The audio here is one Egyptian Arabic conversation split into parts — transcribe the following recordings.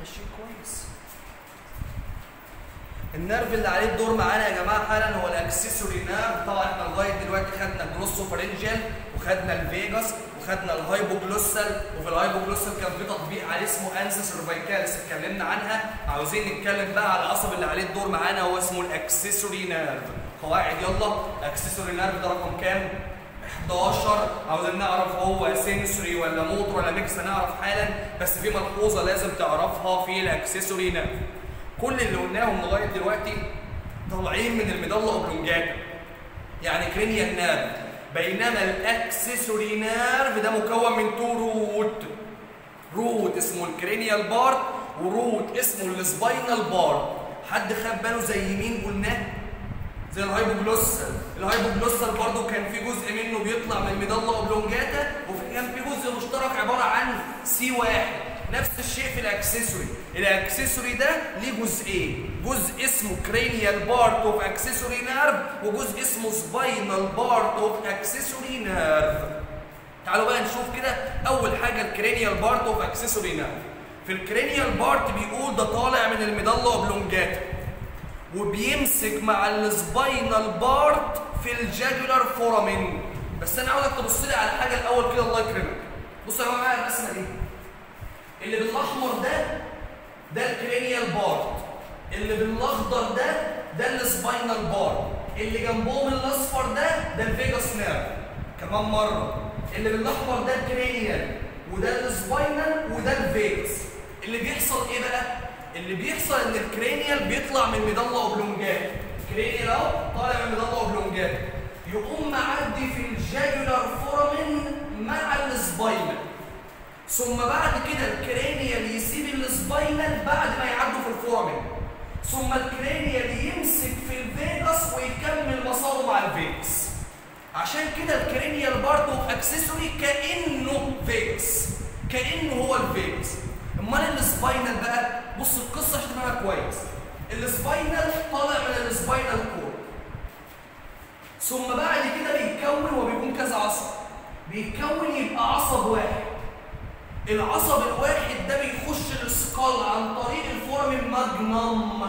ماشيين كويس النيرف اللي عليه الدور معانا يا جماعه حالا هو الاكسسوري نيرف طبعا احنا لغايه دلوقتي خدنا الجلوسوفرنجيال وخدنا الفيجاس وخدنا الهايبوجلوسال وفي الهايبوجلوسال كان في تطبيق عليه اسمه انسا سيرفيكاليس اتكلمنا عنها عاوزين نتكلم بقى على العصب اللي عليه الدور معانا هو اسمه الاكسسوري نيرف قواعد يلا اكسسوري نيرف ده رقم كام 11 عاوزين نعرف هو سنسوري ولا موتور ولا ميكس هنعرف حالا بس في ملحوظه لازم تعرفها في الاكسسوري نيرف كل اللي قلناهم لغايه دلوقتي طالعين من الميدالا اوبلونجاتا يعني كرينيال نيرف بينما الاكسسوري نيرف ده مكون من تو روت روت اسمه الكرينيال بارت وروت اسمه السباينال بارت حد خد باله زي مين قلناه زي الهايبوجلوسال الهايبوجلوسال برضو كان في جزء منه بيطلع من الميدالا اوبلونجاتا وفي كان في جزء مشترك عباره عن سي واحد نفس الشيء في الاكسسوري الاكسسوري ده ليه جزئين جزء اسمه كرينيال بارت اوف اكسسوري نيرف وجزء اسمه سباينال بارت اوف اكسسوري نيرف تعالوا بقى نشوف كده اول حاجه الكرينيال بارت اوف اكسسوري نيرف في الكرينيال بارت بيقول ده طالع من الميدالا اوبلونجاتا وبيمسك مع السباينال بارت في الجاجولار فورامين بس انا عاوزك تبص لي على حاجه الاول كده الله يكرمك بصوا يا جماعه الرسمه دي اللي بالاحمر ده ده الكرينيال بارت اللي بالاخضر ده ده السباينال بارت اللي جنبهم الاصفر ده ده الفيجاس نيرف كمان مره اللي بالاحمر ده الكرينيال وده السباينال وده الفيجاس اللي بيحصل ايه بقى اللي بيحصل ان الكرينيال بيطلع من ميدالا اوبلونجات الكرينيال اهو طالع من ميدالا اوبلونجات يقوم معدي في الجاجولار فورامين مع السباينال ثم بعد كده الكرينيال يسيب السباينال بعد ما يعدوا في الفورامين ثم الكرينيال يمسك في الفيجاس ويكمل مساره مع الفيجاس عشان كده الكرينيال برضه اكسسوري كانه فيجاس كانه هو الفيجاس امال السباينال بقى بص القصه عشان تفهمها كويس السباينال طالع من السباينال كورد ثم بعد كده بيتكون وبيكون كذا عصب بيتكون يبقى عصب واحد العصب الواحد ده بيخش السكال عن طريق الفورامين ماجنم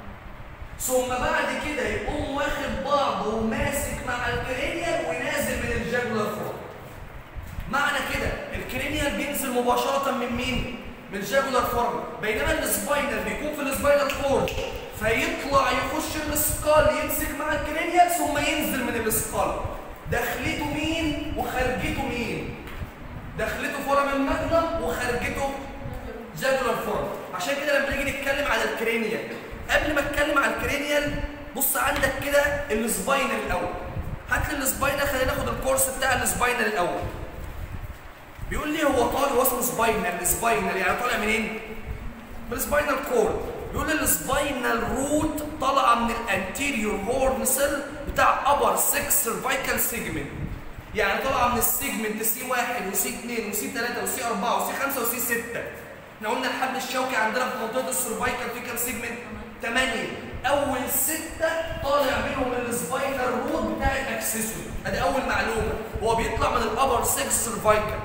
ثم بعد كده يقوم واخد بعضه وماسك مع الكرينيال ونازل من الجاجولار فورامين معنى كده الكرينيال بينزل مباشره من مين؟ من الجاجولار فورامين بينما السباينال بيكون في السباينال كورد فيطلع يخش السكال يمسك مع الكرينيال ثم ينزل من السكال دخلته مين وخرجته مين؟ دخلته فورامين ماجنم وخرجته جاجولار فورامين عشان كده لما نيجي نتكلم على الكرينيال قبل ما اتكلم على الكرينيال بص عندك كده السباينال الاول هات لي السباينال خلينا ناخد الكورس بتاع السباينال الاول بيقول لي هو طالع هو اسمه سباينال سباينال يعني طالع منين؟ من السباينال كورد بيقول لي السباينال روت طالعه من الانتيريور هورن سيل بتاع ابر 6 سيرفايكال سيجمنت يعني طالعه من السيجمنت سي 1 وسي 2 وسي 3 وسي 4 وسي 5 وسي 6 احنا قلنا الحبل الشوكي عندنا في منطقه السيرفايكال في كام سيجمنت؟ 8 اول 6 طالع منهم السباينال روت بتاع الاكسسوري ادي اول معلومه هو بيطلع من الابر 6 سيرفايكال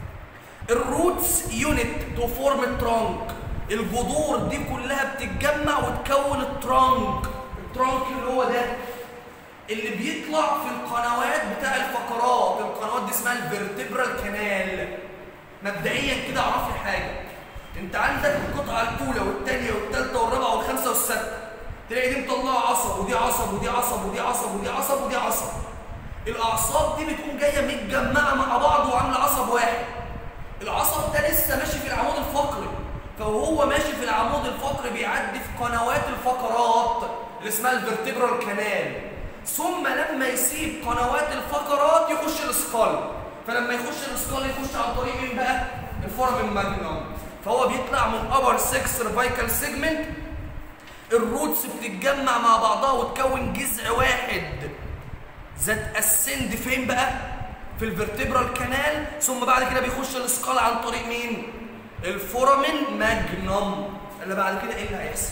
الروتس يونت تو فورم الترانك الجذور دي كلها بتتجمع وتكون الترانك الترانك اللي هو ده اللي بيطلع في القنوات بتاع الفقرات القنوات دي اسمها الفيرتبرال كانال مبدئيا كده اعرف لي حاجه انت عندك القطعه الاولى والثانيه والثالثه والرابعه والخامسه والسادسه تلاقي دي مطلعه عصب ودي عصب ودي عصب ودي عصب ودي عصب ودي عصب الاعصاب دي بتكون جايه متجمعه مع بعض وعامله عصب واحد العصب ده لسه ماشي في العمود الفقري فهو ماشي في العمود الفقري بيعدي في قنوات الفقرات اللي اسمها الفرتبرال كانال ثم لما يسيب قنوات الفقرات يخش الاسكال فلما يخش الاسكال يخش عن طريق مين بقى الفورامين ماجنوم فهو بيطلع من ابر 6 سيرفايكال سيجمنت الروتس بتتجمع مع بعضها وتكون جذع واحد ذات اسند فين بقى في الفرتبرال كانال ثم بعد كده بيخش الاسقال عن طريق مين الفورامين ماجنوم اللي بعد كده ايه اللي هيحصل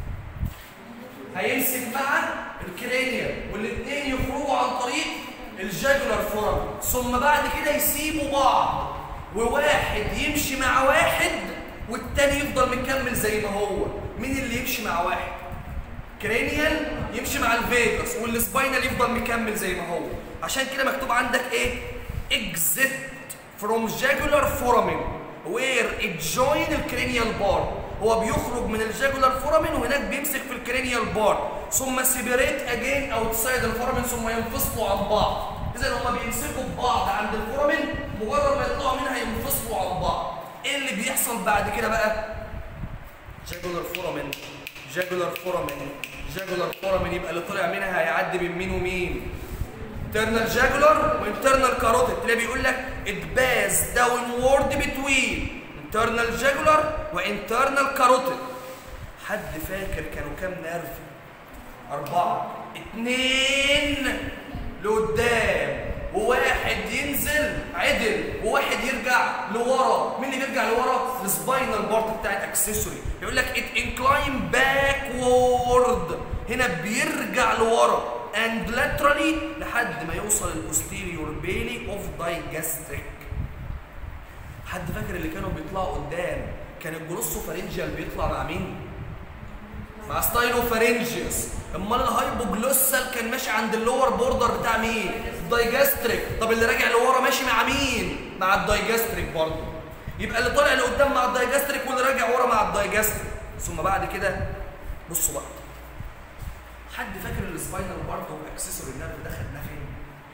هيمسك مع الكرينيال والاثنين يخرجوا عن طريق الجاجولار فورامين ثم بعد كده يسيبوا بعض وواحد يمشي مع واحد والتاني يفضل مكمل زي ما هو مين اللي يمشي مع واحد كرينيال يمشي مع الفيجاس والسباينال يفضل مكمل زي ما هو عشان كده مكتوب عندك ايه exit from jugular foramen where it join الكرينيال بار هو بيخرج من الجاجولار فورامين وهناك بيمسك في الكرينيال بار ثم سيبريت اجين اوتسايد الفورامين ثم ينفصلوا عن بعض اذا هما بيمسكوا ببعض عند الفورامين مجرد ما يطلعوا منها ينفصلوا عن بعض ايه اللي بيحصل بعد كده بقى جاجولار فورامين جاجولار فورامين جاجولار فورامين يبقى اللي طلع منها هيعدي من مين ومين internal جاجولار وانترنال كاروتيد تلاقي بيقول لك it pass downward between internal جاجولار وانترنال كاروتيد حد فاكر كانوا كام نيرف أربعة اتنين لقدام وواحد ينزل عدل وواحد يرجع لورا مين اللي بيرجع لورا السباينال بارت بتاع الاكسسوري يقول لك ات انكلاين باكورد هنا بيرجع لورا and laterally لحد ما يوصل البوستيريور بيلي اوف دايجاستريك حد فاكر اللي كانوا بيطلعوا قدام كان الجلوسوفارنجيال بيطلع مع مين مع ستايلوفارنجيوس امال الهايبوجلوسال كان ماشي عند اللور بوردر بتاع مين الدايجاستريك طب اللي راجع لورا ماشي مع مين مع الدايجاستريك برضه يبقى اللي طالع لقدام مع الدايجاستريك واللي راجع ورا مع الدايجاستريك ثم بعد كده بصوا بقى حد فاكر السباينال بارت والاكسسوري نيرف ده خدناه فين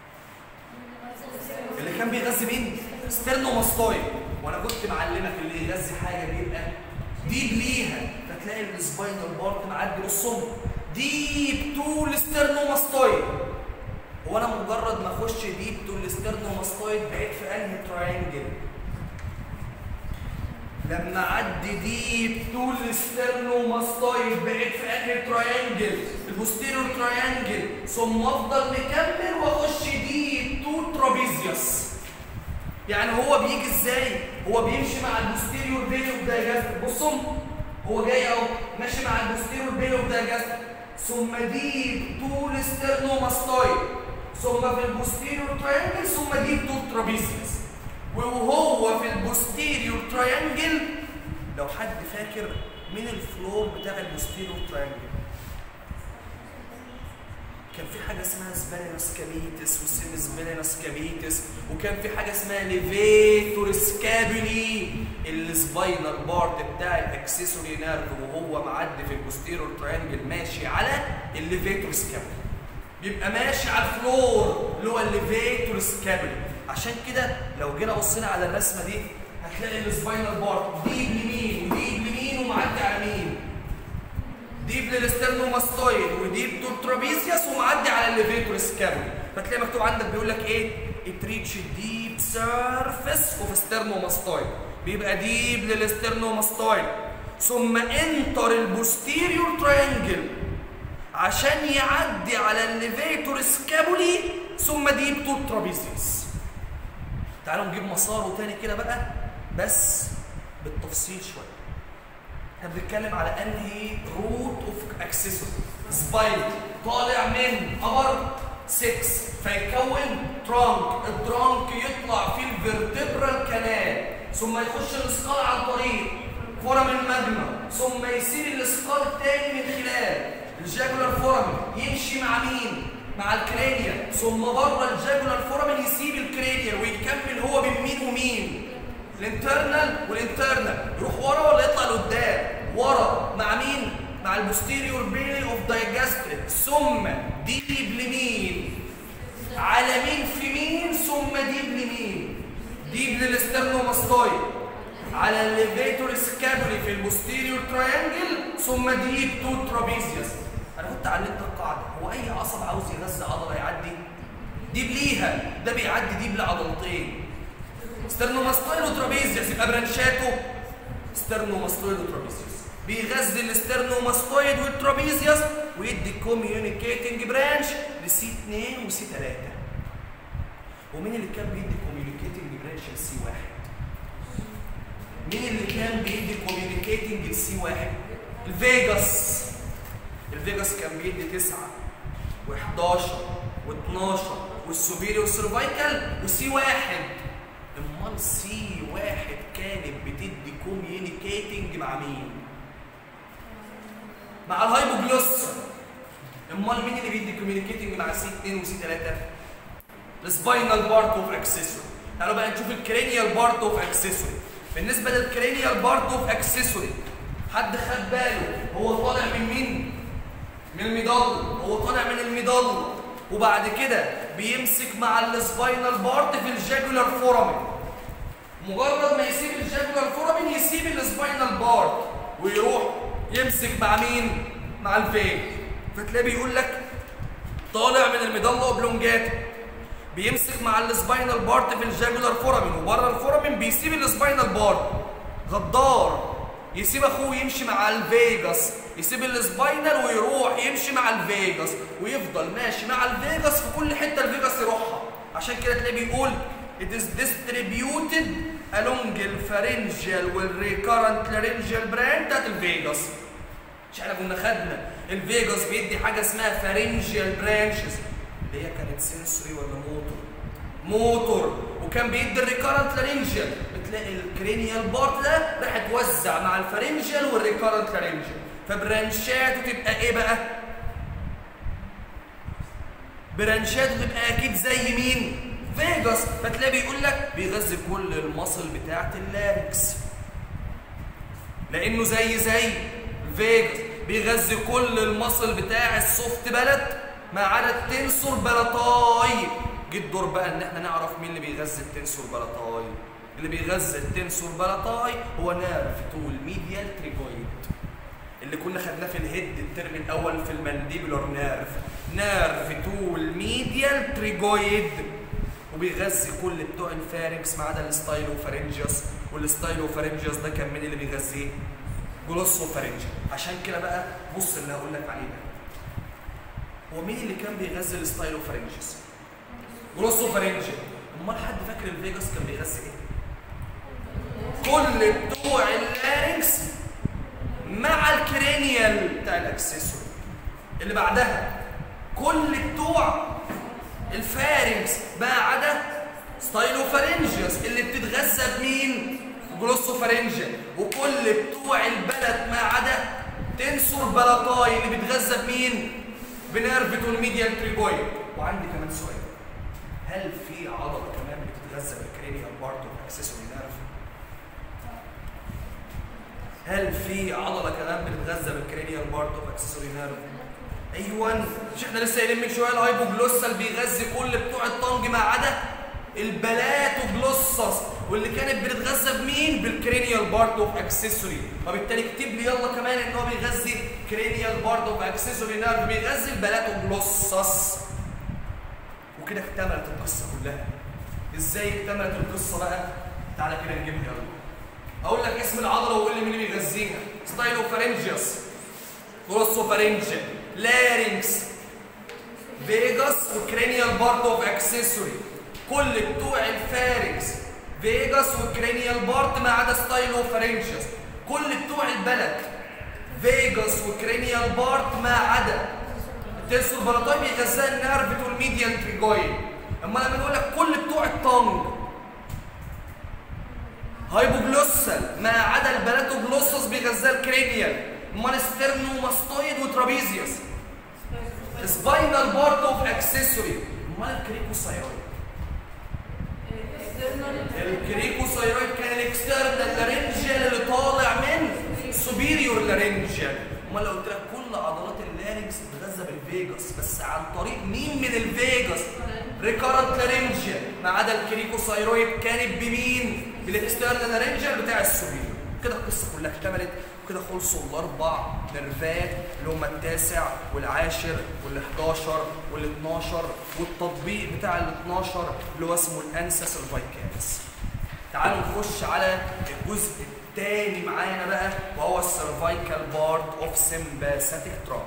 اللي كان بيغذي مين ستيرنوماستويد وانا كنت معلمك اللي يغذي حاجه بيبقى ديب ليها فتلاقي السباينال بارت معدي نصهم ديب تو الستيرنوماستويد هو انا مجرد ما اخش ديب تو الستيرنوماستويد بقيت في انهي تراينجل لما اعدي ديب تو الستيرنوماستويد بقيت في انهي تراينجل البوستيريور تراينجل ثم افضل مكمل واخش ديب تو ترابيزيوس يعني هو بيجي ازاي هو بيمشي مع البوستيريور بيلي اوف دايجاستر بصوا هو جاي اهو ماشي مع البوستيريور بيلي اوف دايجاستر ثم ديب تو الستيرنوماستويد ثم في البوستيريور تراينجل ثم ديب تو ترابيزيوس وهو في البوستيريور تراينجل لو حد فاكر مين الفلور بتاع البوستيريور تراينجل كان في حاجه اسمها سبالينس كابيتس وسيم سبالينس كابيتس وكان في حاجه اسمها ليفيتور سكابولي السباينال بارت بتاع الاكسسوري نيرف وهو معدي في البوستيريور تراينجل ماشي على الليفيتور سكابولي بيبقى ماشي على الفلور اللي هو الليفيتور سكابولي عشان كده لو جينا بصينا على الرسمه دي هتلاقي السباينال بارت ديب لمين وديب لمين ومعدي على مين ديب للسترنوماستويد وديب تو ترابيزيوس ومعدي على الليفيتور سكابولي فتلاقي مكتوب عندك بيقول لك ايه it reach deep surface of sternوماستويد بيبقى ديب للسترنوماستويد ثم انتر البوستيريور تراينجل عشان يعدي على الليفيتور سكابولي ثم ديب تو ترابيزيوس تعالوا نجيب مساره تاني كده بقى بس بالتفصيل شويه احنا بنتكلم على انهي روت اوف اكسسوري سباين طالع من ابر 6 فيكون ترانك الترانك يطلع في الفيرتبرال كانال ثم يخش الاسقال عن طريق فورامين ماجما ثم يسيب الاسقال الثاني من خلال الجاجولار فورامين يمشي مع مين؟ مع الكرينيا ثم بره الجاجولار فورامين يسيب الكرينيا ويكمل هو بين مين ومين؟ الانترنال والانترنال يروح ورا ولا يطلع لقدام ورا مع مين مع البوستيريور بيلي اوف دايجاستريك ثم ديب لمين على مين في مين ثم ديب لمين ديب للسترنوماستويد على الليفيتور سكابولي في البوستيريور تراينجل ثم ديب تو ترابيزيوس انا كنت علمت القاعده هو اي عصب عاوز يغذي عضله يعدي ديب ليها ده بيعدي ديب لعضلتين سترنوماستويد وترابيزيوس يبقى برانشاته سترنوماستويد وترابيزيوس بيغذي السترنوماستويد والترابيزيوس ويدي كوميونيكيتنج برانش لسي 2 وسي 3 ومين اللي كان بيدي كوميونيكيتنج برانش لسي 1 مين اللي كان بيدي كوميونيكيتنج لسي 1 الفيجاس الفيجاس كان بيدي 9 و11 و12 والسوبيريور سيرفايكال وسي 1 امال سي واحد كانت بتدي كوميونيكيتنج مع مين؟ مع الهايبوجلوس امال مين اللي بيدي كوميونيكيتنج مع سي 2 وسي 3 السباينال بارت اوف اكسسوري تعالوا بقى نشوف الكرينيال بارت اوف اكسسوري بالنسبه للكرينيال بارت اوف اكسسوري حد خد باله هو طالع من مين من الميدال هو طالع من الميدال وبعد كده بيمسك مع السباينال بارت في الجاجولار فورامين مجرد ما يسيب الجاجولار فورامين يسيب السباينال بارت ويروح يمسك مع مين مع الفين فتلاقيه بيقول لك طالع من الميدالا اوبلونجاتا بيمسك مع السباينال بارت في الجاجولار فورامين وبره الفورامين بيسيب السباينال بارت غدار يسيب اخوه يمشي مع الفيجاس يسيب السباينال ويروح يمشي مع الفيجاس ويفضل ماشي مع الفيجاس في كل حته الفيجاس يروحها عشان كده تلاقيه بيقول it is distributed along الفارنجيال والريكارنت laryngeal brand بتاعت الفيجاس مش احنا كنا خدنا الفيجاس بيدي حاجه اسمها فارنجيال برانشز اللي هي كانت سنسوري ولا موتور موتور وكان بيدي الريكارنت لارنجيال بتلاقي الكرينيال بارت ده راح توزع مع الفارنجيال والريكارنت لارنجيال فبرانشاته تبقى ايه بقى برانشاته تبقى اكيد زي مين فيجاس فتلاقي بيقول لك بيغذي كل المصل بتاعت اللاركس لانه زي زي فيجاس بيغذي كل المصل بتاع السوفت بلد ما عدا التنسور بلاتاي جه الدور بقى ان احنا نعرف مين اللي بيغذي التنسور بلاتاي اللي بيغذي التنسور بلاتاي هو نيرف تو الميديال تريجويد اللي كنا خدناه في الهيد الترم الاول في المانديبولار نيرف نيرف تو الميديال تريجويد وبيغذي كل بتوع الفارنكس ما عدا الستايلوفارنجيوس والستايلوفارنجيوس ده كان مين اللي بيغذيه؟ جلوسوفارنجيا عشان كده بقى بص اللي هقول لك عليه ده هو مين اللي كان بيغذي الستايلوفارنجيوس؟ جلوسوفارنجيا امال حد فاكر الفيجاس كان بيغذي ايه؟ كل بتوع اللارنكس مع الكرينيال بتاع الاكسسوري اللي بعدها كل بتوع الفارنكس ما عدا ستايلوفارنجيوس اللي بتتغذى بمين؟ جلوسوفارنجيا وكل بتوع البلد ما عدا تنسور بلاتاي اللي بيتغذى بمين؟ بنيرفتو الميديال تريجويد وعندي كمان سؤال هل في عضله كمان بتتغذى بالكرينيال بارت اوف اكسسوري نيرف؟ هل في عضله كمان بتتغذى بالكرينيال بارت اوف اكسسوري نيرف؟ ايوه مش احنا لسه قايلين من شويه الهايبوجلوسال بيغذي كل بتوع الطنج ما عدا البلاتوجلوسس واللي كانت بتتغذى بمين؟ بالكرينيال بارت اوف اكسسوري وبالتالي اكتب لي يلا كمان ان هو بيغذي كرينيال بارت اوف اكسسوري نيرف بيغذي البلاتوجلوسس وكده اكتملت القصه كلها ازاي اكتملت القصه بقى؟ تعالى كده نجيبها يلا اقول لك اسم العضله وقول لي مين اللي بيغذيها ستايلوفارنجيوس جلوسوفارنجيا لارينكس فيجاس وكرينيال بارت اوف اكسسوري كل بتوع الفارنكس فيجاس وكرينيال بارت ما عدا ستايلوفارنجيوس كل بتوع البلد فيجاس وكرينيال بارت ما عدا التنسور بلاتاي بيغذى النيرف تو الميديان تريجويد اما لما نقول لك كل بتوع الطنج هايبوجلوسال ما عدا البلاتوجلوسس بيغذى الكرينيال امال ستيرنوماستويد وترابيزيوس سباينال بارت اوف اكسسوري امال الكريكوسايرويد الكريكوسايرويد كان الاكسترنال لارنجيال اللي طالع من سوبيريور لارنجيال امال لو قلت لك كل عضلات اللارنكس بتتغذى بالفيجاس بس عن طريق مين من الفيجاس ريكارنت لارنجيال ما عدا الكريكوسايرويد كانت بمين بالاكسترنال لارنجيال بتاع السوبيريور كده القصه كلها اكتملت وكده خلصوا الاربع نرفات اللي هم التاسع والعاشر وال11 وال12 والتطبيق بتاع ال12 اللي هو اسمه الانسس الفايكالس تعالوا نخش على الجزء الثاني معانا بقى وهو السيرفايكال بارت اوف سمباثيك ترانك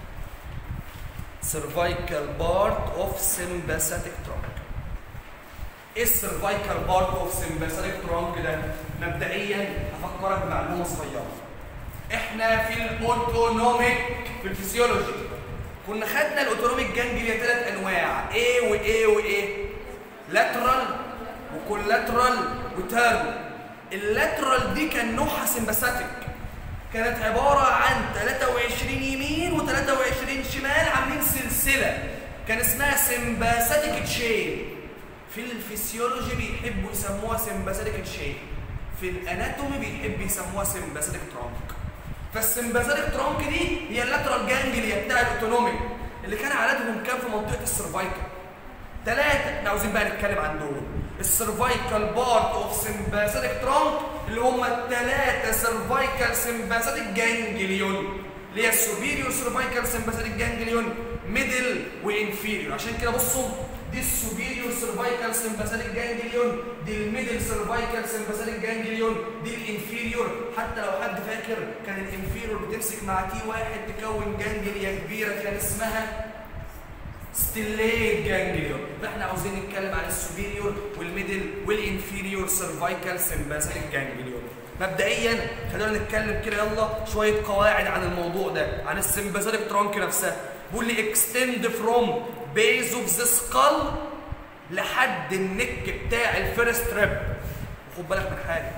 سيرفايكال بارت اوف سمباثيك ترانك ايه السيرفايكال بارت اوف سمباثيك ترانك ده مبدئيا هفكرك بمعلومه صغيره احنا في الاوتونوميك في الفسيولوجي كنا خدنا الاوتونوميك جانجليا ثلاث انواع ايه وايه وايه لاترال وكولاترال وتيرن اللاترال دي كان نوعها سمباثيك كانت عباره عن 23 يمين و23 شمال عاملين سلسله كان اسمها سمباثيك تشين في الفسيولوجي بيحبوا يسموها سمباثيك تشين في الاناتومي بيحب يسموها سمباثيك ترانك فالسمباثيك ترانك دي هي اللاترال جانجليا بتاع الاوتونومي اللي كان عددهم كام في منطقه السيرفايكال ثلاثه احنا عاوزين بقى نتكلم عن دول السيرفايكال بارت اوف سمباثيك ترانك اللي هم الثلاثه سيرفايكال سمباثيك جانجليون اللي هي السوبيريور سيرفايكال سمباثيك جانجليون ميدل وانفيريور عشان كده بصوا دي السوبيريور سيرفايكال سمباثيك جانجليون دي الميدل سيرفايكال سمباثيك جانجليون دي الانفيريور حتى لو حد فاكر كان الانفيريور بتمسك مع تي واحد تكون جانجليا كبيره كان اسمها ستيليت جانجليون فاحنا عاوزين نتكلم عن السوبيريور والميدل والانفيريور سيرفايكال سمباثيك جانجليون مبدئيا خلينا نتكلم كده يلا شويه قواعد عن الموضوع ده عن السمباثيك ترانك نفسها بيقول لي اكستند فروم بيز اوف ذا سكال لحد النك بتاع الفيرست ريب خد بالك من حاجه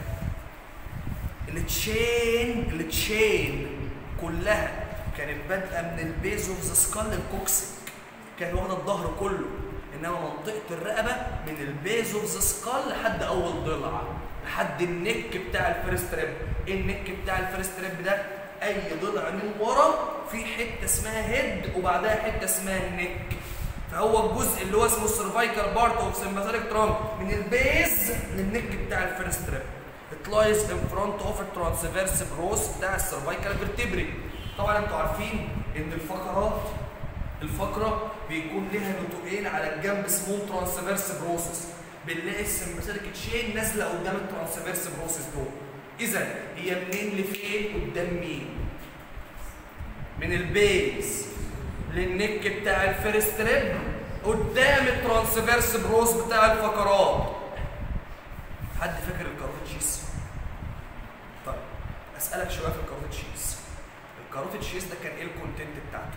التشين التشين كلها كانت بادئه من البيز اوف ذا سكال للكوكسيك كان واخده الظهر كله انما منطقه الرقبه من البيز اوف ذا سكال لحد اول ضلع لحد النك بتاع الفيرست ريب ايه النك بتاع الفيرست ريب ده اي ضلع من ورا في حته اسمها هيد وبعدها حته اسمها النك فهو الجزء اللي هو اسمه السيرفايكال بارت اوف سمباثيك ترانك من البيز للنك بتاع الفيرست ريب it lies in front of a transverse broth بتاع السيرفايكال vertebrae طبعا انتوا عارفين ان الفقرات الفقره بيكون لها نتوئين على الجنب اسمهم ترانسفيرس بروسس بنلاقي السمباثيك تشين نازله قدام الترانسفيرس بروسس دول اذا هي منين لفين قدام مين من البيز للنك بتاع الفيرست ريب قدام الترانسفيرس بروس بتاع الفقرات حد فاكر الكاروتيد شيس طيب اسالك شويه في الكاروتيد شيس الكاروتيد شيس ده كان ايه الكونتنت بتاعته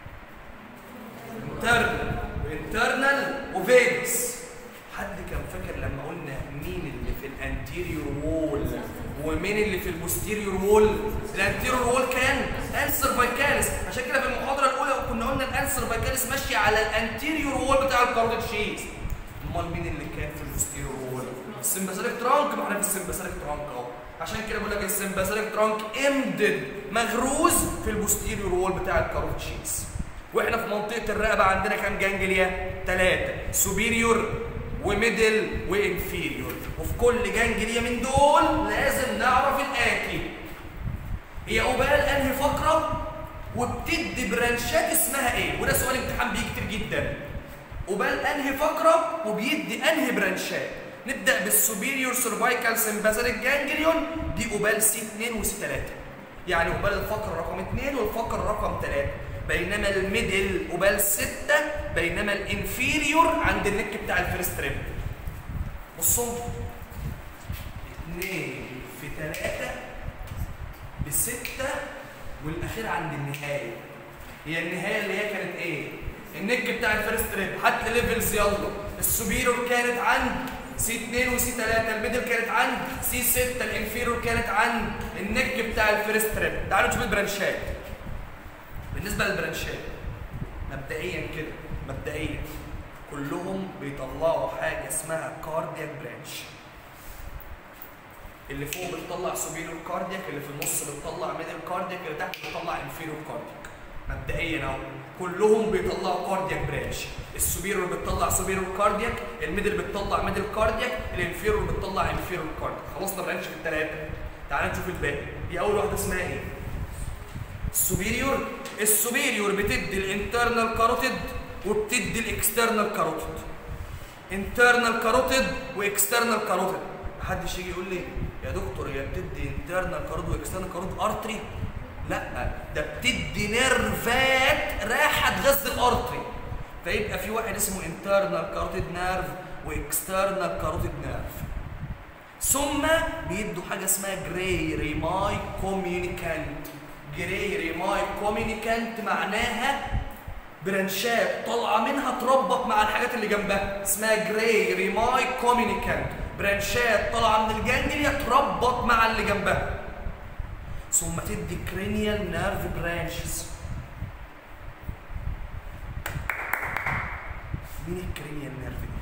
انترنال وانترنال وفيجس حد كان فاكر لما قلنا مين اللي في الانتيريور وول ومين اللي في البوستيريور وول الانتيريور وول كان السيرفايكاليس عشان كده في المحاضره الاولى كنا قلنا الانسيرفايكاليس ماشي على الانتيريور وول بتاع الكاروتيد شيز امال مين اللي كان في البوستيريور وول السمباثيك ترانك ما احنا في السمباثيك ترانك اهو عشان كده بقول لك السمباثيك ترانك امدد مغروز في البوستيريور وول بتاع الكاروتيد شيز واحنا في منطقه الرقبه عندنا كام جانجليا؟ ثلاثه سوبيريور وميدل وانفيريور وفي كل جانجليا من دول لازم نعرف الاتي هي قبال انهي فقره وبتدي برانشات اسمها ايه وده سؤال امتحان بيجي كتير جدا قبال انهي فقره وبيدي انهي برانشات نبدا بالسوبيريور سيرفايكال سمباثيك جانجليون دي قبال سي 2 وسي 3 يعني قبال الفقره رقم 2 والفقره رقم 3 بينما الميدل قبال 6 بينما الانفيريور عند النك بتاع الفيرست ريب بصوا 2 في 3 بستة والاخير عند النهايه هي النهايه اللي هي كانت ايه النك بتاع الفيرست ريب حتى ليفلز يلا السوبيريور كانت عند سي 2 وسي 3 الميدل كانت عند سي 6 الانفيريور كانت عند النك بتاع الفيرست ريب تعالوا نشوف البرانشات بالنسبه للبرانشات مبدئيا كده مبدئيا كلهم بيطلعوا حاجه اسمها كاردياك برانش اللي فوق بتطلع سوبيريور كاردياك اللي في النص بتطلع ميدل كاردياك اللي تحت بتطلع انفيريور كاردياك مبدئيا اهو كلهم بيطلعوا كاردياك برانش السوبيريور بتطلع سوبيريور كاردياك الميدل بتطلع ميدل كاردياك الانفيريور بتطلع انفيريور كاردياك خلصنا برانش في الثلاثه تعال نشوف الباقي دي اول واحده اسمها ايه السوبيريور السوبيريور بتدي الانترنال كاروتيد وبتدي الاكسترنال كاروتيد انترنال كاروتيد واكسترنال كاروتيد محدش يجي يقول لي يا دكتور هي بتدي انترنال كاروتيد واكسترنال كاروتيد ارتري لا ده بتدي نيرفات رايحه تغذي الارتري فيبقى في واحد اسمه انترنال كاروتيد نيرف واكسترنال كاروتيد نيرف ثم بيدوا حاجه اسمها جراي ريماي كوميونيكانت جراي ريماي كوميونيكانت معناها برانشات طالعه منها تربط مع الحاجات اللي جنبها اسمها جراي ريماي كوميونيكانت برانشات طالعه من الجانجليا تربط مع اللي جنبها ثم تدي كرينيال نيرف برانشز مين الكرينيال نيرف دي؟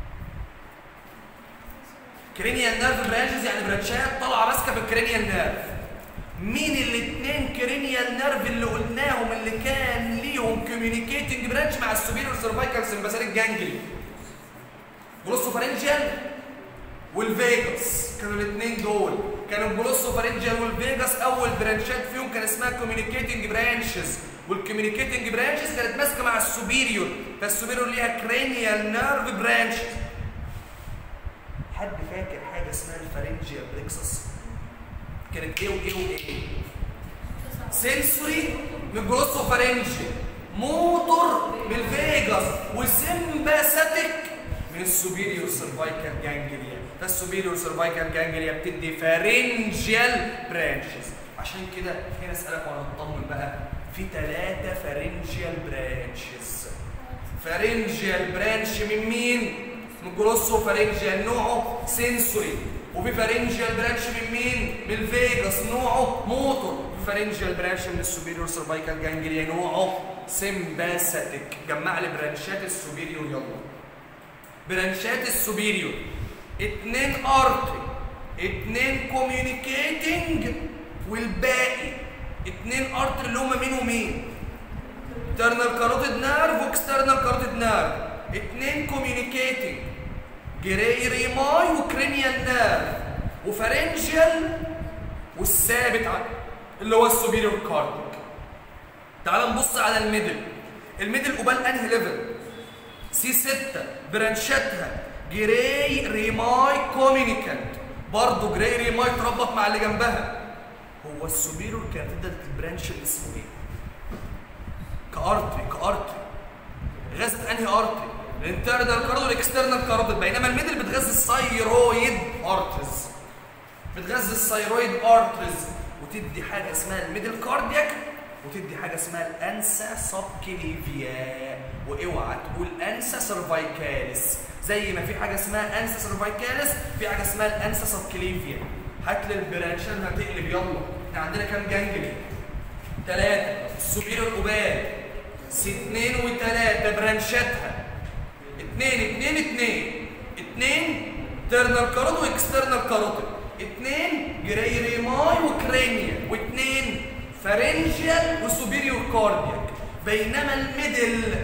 كرينيال نيرف برانشز يعني برانشات طالعه ماسكه في الكرينيال نيرف مين الاثنين كرينيال نيرف اللي قلناهم اللي كان ليهم كوميونيكيتنج برانش مع السوبيريور سيرفايكال سمباثيك جانجلي جلوسوفارنجيال والفيجاس كانوا الاثنين دول كانوا الجلوسوفارنجيال والفيجاس اول برانشات فيهم كان اسمها كوميونيكيتنج برانشز والكوميونيكيتنج برانشز كانت ماسكه مع السوبيريور فالسوبيريور ليها كرينيال نيرف برانش حد فاكر حاجه اسمها الفارنجيال بلكسس كانت ايه وايه وايه سنسوري من الجلوسوفارنجيال موتور من الفيجاس وسمباثيك من السوبيريور سيرفايكال جانجليا فالسوبيريور سيرفايكال جانجليا بتدي فارنجيال برانشز عشان كده هنا اسالك وانا مطمن بقى في ثلاثه فارنجيال برانشز فارنجيال برانش من مين؟ من جلوسو فارنجيال نوعه سنسوري وفي فارنجيال برانش من مين؟ من الفيجاس نوعه موتور وفي فارنجيال برانش من السوبيريور سيرفايكال جانجليا نوعه سمباثيك جمع لي برانشات السوبيريور يلا برانشات السوبيريور اتنين ارتري اتنين كوميونيكيتنج والباقي اتنين ارتري اللي هما مين ومين internal carotid nerve واكسترنال carotid nerve اتنين كوميونيكيتنج جراي ريماي وكرينيال نيرف وفارنجيال والثابت اللي هو السوبيريور كارديك تعال نبص على الميدل الميدل قبال انهي ليفل سي 6 برانشاتها جراي ريماي كومينيكانت برضه جراي ريماي تربط مع اللي جنبها هو السوبيرور كانت تبدا البرانش اللي اسمه ايه؟ كارتري كارتري غزت انهي ارتري؟ الانترنال كارد والاكسترنال كارد بينما الميدل بتغذي الثايرويد ارترز بتغذي الثايرويد ارترز وتدي حاجه اسمها الميدل كاردياك وتدي حاجه اسمها الانسا سبكليفيا واوعى تقول انسا سيرفايكاليس زي ما في حاجه اسمها انسا سيرفايكاليس في حاجه اسمها الانسا سبكليفيا هات لي البرانشات هتقلب يلا احنا عندنا كام جانجلي ثلاثه السوبيريور قبال اثنين وثلاثه برانشاتها اثنين اثنين اثنين اثنين ترنال كاروت واكسترنال كاروتيد اثنين جراي ريماي وكرينيا واثنين فارنجيال وسوبيريور كاردياك بينما الميدل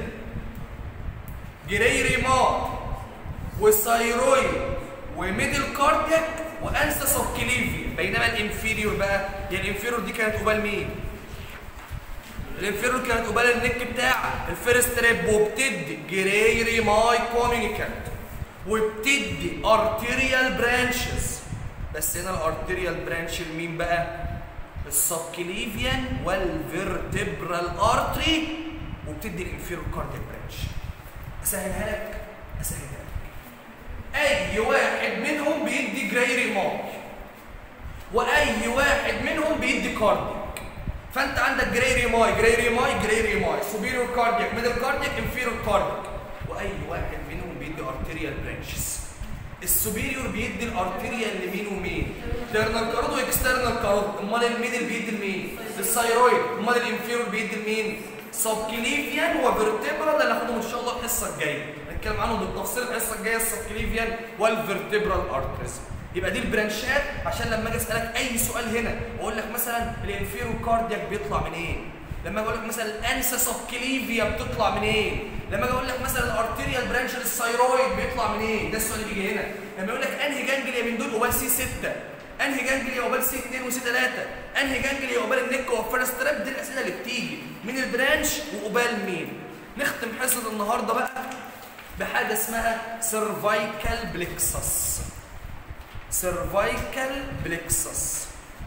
جراي ريماي والثايرويد وميدل كاردياك وانسا سبكليفيا بينما الانفيريور بقى يعني الانفيريور دي كانت قبال مين؟ الانفيريور كانت قبال النك بتاعها الفيرست ريب وبتدي جراي ريماي كوميونيكانت وبتدي ارتيريال برانشز بس هنا الارتيريال برانش لمين بقى؟ السبكليفيان والفيرتبرال ارتري وبتدي الانفيريور كاردياك برانش اسهلها لك اسهلها لك اي واحد منهم بيدي جراي ريماي واي واحد منهم بيدي كاردياك فانت عندك جراي ريماي جراي ريماي جراي ريماي سوبيريور كاردياك ميدل كاردياك انفيريور كاردياك واي واحد منهم بيدي ارتيريال برانشز السوبيريور بيدي الارتيريال لمين ومين ترنال كارود واكسترنال كارود امال الميدل بيدي لمين الثايرويد امال الانفيريور بيدي لمين سبكليفيان وفيرتبرال اللي هناخدهم ان شاء الله الحصه الجايه هنتكلم عنهم بالتفصيل الحصه الجايه السبكليفيان والفيرتبرال ارتريز يبقى دي البرانشات عشان لما اجي اسالك اي سؤال هنا واقول لك مثلا الانفيرو كاردياك بيطلع منين إيه؟ لما اجي اقول لك مثلا الانسا سبكليفيا بتطلع منين إيه؟ لما اجي اقول لك مثلا الارتيريال برانش للثايرويد بيطلع منين إيه؟ ده السؤال اللي بيجي هنا لما يقول لك انهي جانجليا من دول قبال سي 6 انهي جانجليا قبال سي 2 وسي 3 انهي جانجليا قبال النك والفيرست تراب دي الاسئله اللي بتيجي من البرانش وقبال مين نختم حصه النهارده بقى بحاجه اسمها سيرفايكال بليكسس سيرفايكال بليكسس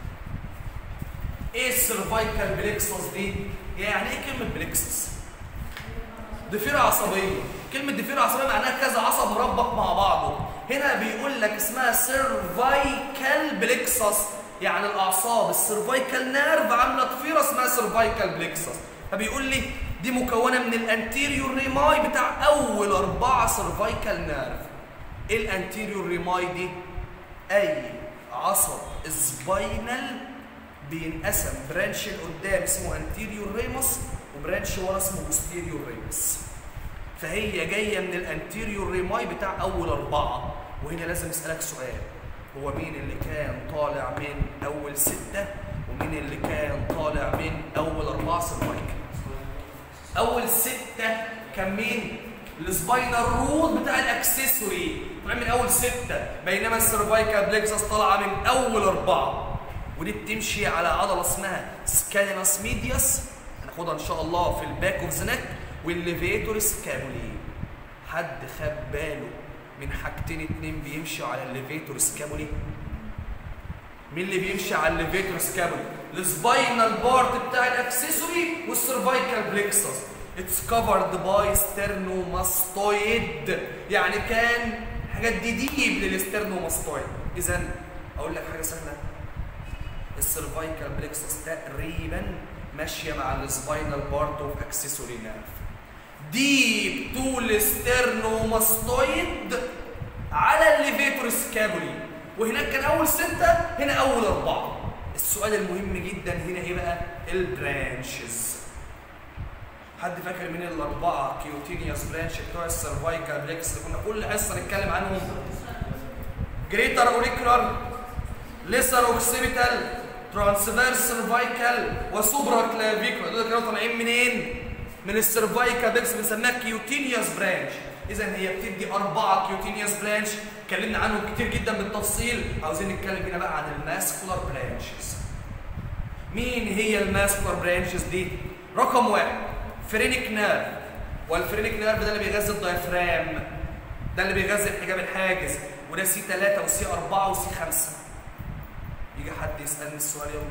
ايه السيرفايكال بليكسس دي يعني ايه كلمه بليكسس ضفيره عصبيه كلمه ضفيره عصبيه معناها كذا عصب مربط مع بعضه هنا بيقول لك اسمها سيرفايكال بليكسس يعني الاعصاب السيرفايكال نيرف عامله ضفيره اسمها سيرفايكال بليكسس فبيقول لي دي مكونه من الانتيريور ريماي بتاع اول اربعه سيرفايكال نيرف ايه الانتيريور ريماي دي اي عصب سباينال بينقسم برانش لقدام اسمه انتيريور ريموس وبرانش ورا اسمه بوستيريور ريموس فهي جايه من الانتيريور ريماي بتاع اول اربعه وهنا لازم اسالك سؤال هو مين اللي كان طالع من اول سته ومين اللي كان طالع من اول اربعه سيرفايكال اول سته كان مين السباينال رود بتاع الاكسسوري طالع من اول سته بينما السيرفايكال بلكسس طالعه من اول اربعه ودي بتمشي على عضله اسمها سكالينس ميدياس هناخدها ان شاء الله في الباك اوف ذا نيك والليفيتور سكابولي حد خد باله من حاجتين اتنين بيمشوا على الليفيتور سكابولي مين اللي بيمشي على الليفيتور سكابولي السباينال بارت بتاع الاكسسوري والسيرفايكال بلكسس اتس كفرد باي سترنوماستويد يعني كان حاجات دي ديب للسترنوماستويد اذا اقول لك حاجه سهله السيرفايكال بلكسس تقريبا ماشيه مع السباينال بارت اوف اكسسوري نيرف ديب تو السترنوماستويد على الليفيتور سكابولي وهناك كان اول سته هنا اول اربعه السؤال المهم جدا هنا ايه بقى البرانشز حد فاكر مين الاربعه كيوتينيوس برانش بتوع السيرفايكال بلكس اللي كنا كل حصه نتكلم عنهم جريتر اوريكولار ليسر اوكسيبيتال ترانسفيرس سيرفايكال وسوبرا كلافيكولا دول كانوا طالعين منين؟ من السيرفايكال بلكس بنسميها كيوتينيوس برانش اذا هي بتدي اربعه كيوتينيوس برانش اتكلمنا عنهم كتير جدا بالتفصيل عاوزين نتكلم هنا بقى عن الماسكولار برانشز مين هي الماسكولار برانشز دي؟ رقم واحد فرينيك نيرف والفرينيك نيرف ده اللي بيغذي الدايفرام ده اللي بيغذي الحجاب الحاجز وده سي 3 وسي 4 وسي 5 يجي حد يسالني السؤال يوم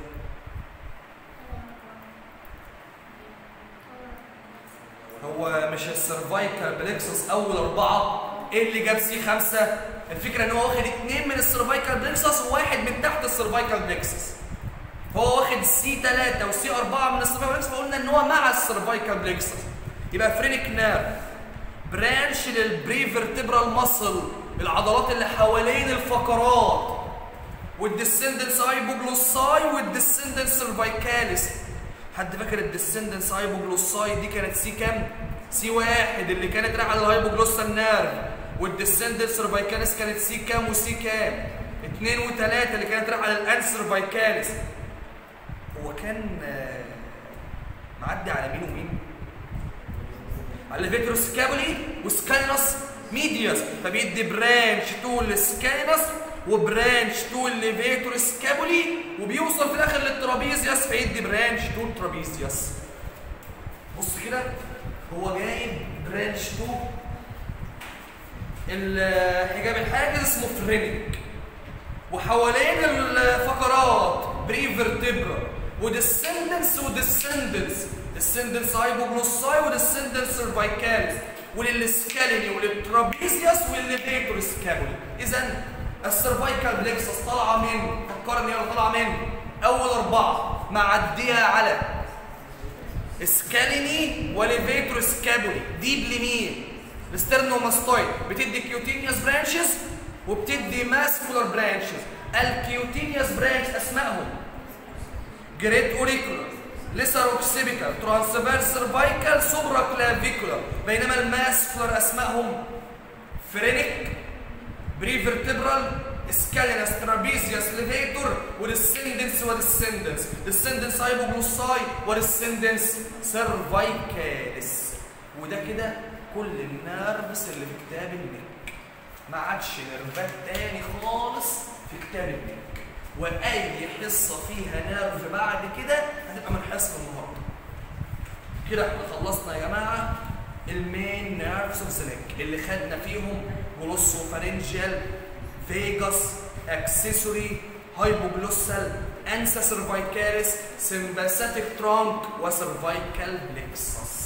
هو مش السيرفايكال بلكسس اول اربعه ايه اللي جاب سي 5 الفكره ان هو واخد اثنين من السيرفايكال بلكسس وواحد من تحت السيرفايكال بلكسس هو واخد سي 3 وسي 4 من السيرفايكال بلكسس فقلنا ان هو مع السيرفايكال بلكسس يبقى فرينيك نيرف برانش للبريفرتبرال ماسل العضلات اللي حوالين الفقرات والديسندنس هايبوجلوساي والديسندنس سيرفايكاليس حد فاكر الديسندنس هايبوجلوساي دي كانت سي كام؟ سي واحد اللي كانت رايحه للهايبوجلوسال نيرف والديسندنس سيرفايكاليس كانت سي كام وسي كام؟ اثنين وثلاثه اللي كانت رايحه للانسيرفايكاليس هو كان آه، معدي على مين ومين؟ على الفيتروس كابولي وسكاينس ميدياس فبيدي برانش تو السكاينس وبرانش تو الليفيتور سكابولي وبيوصل في الاخر للترابيزيوس فيدي برانش تو الترابيزيوس بص كده هو جايب برانش تو الحجاب الحاجز اسمه فرينك وحوالين الفقرات بريفرتبرا وديسندنس وديسندنس ديسندنس هايبوجلوساي وديسندنس سيرفايكاليس وللسكاليني وللترابيزيوس وللليفيتور سكابولي اذا السيرفايكال بلكسس طالعه من فكرني انا طالعه من اول اربعه معديه على سكاليني وليفيتور سكابولي ديب لمين؟ السترنوماستويد بتدي كيوتينيوس برانشز وبتدي ماسكولار برانشز الكيوتينيوس برانش اسمائهم جريت اوريكولار ليسر اوكسيبيتال ترانسفيرس سيرفايكال سوبرا كلافيكولار بينما الماسكولار اسمائهم فرينيك بريفرتبرال سكالينس ترابيزيوس ليفيتور والسندنس والسندنس السندنس هايبوجلوساي والسندنس سيرفايكاليس وده كده كل النيرفس اللي في كتاب النك ما عادش نيرفات تاني خالص في كتاب النك واي حصه فيها نيرف بعد كده هتبقى من حصه النهارده كده احنا خلصنا يا جماعه المين نيرفز اوف ذا نيك اللي خدنا فيهم جلوسوفارنجيال فيجاس اكسسوري هايبوجلوسال انسا سيرفايكاليس سمباثيك ترانك وسيرفايكال بلكسس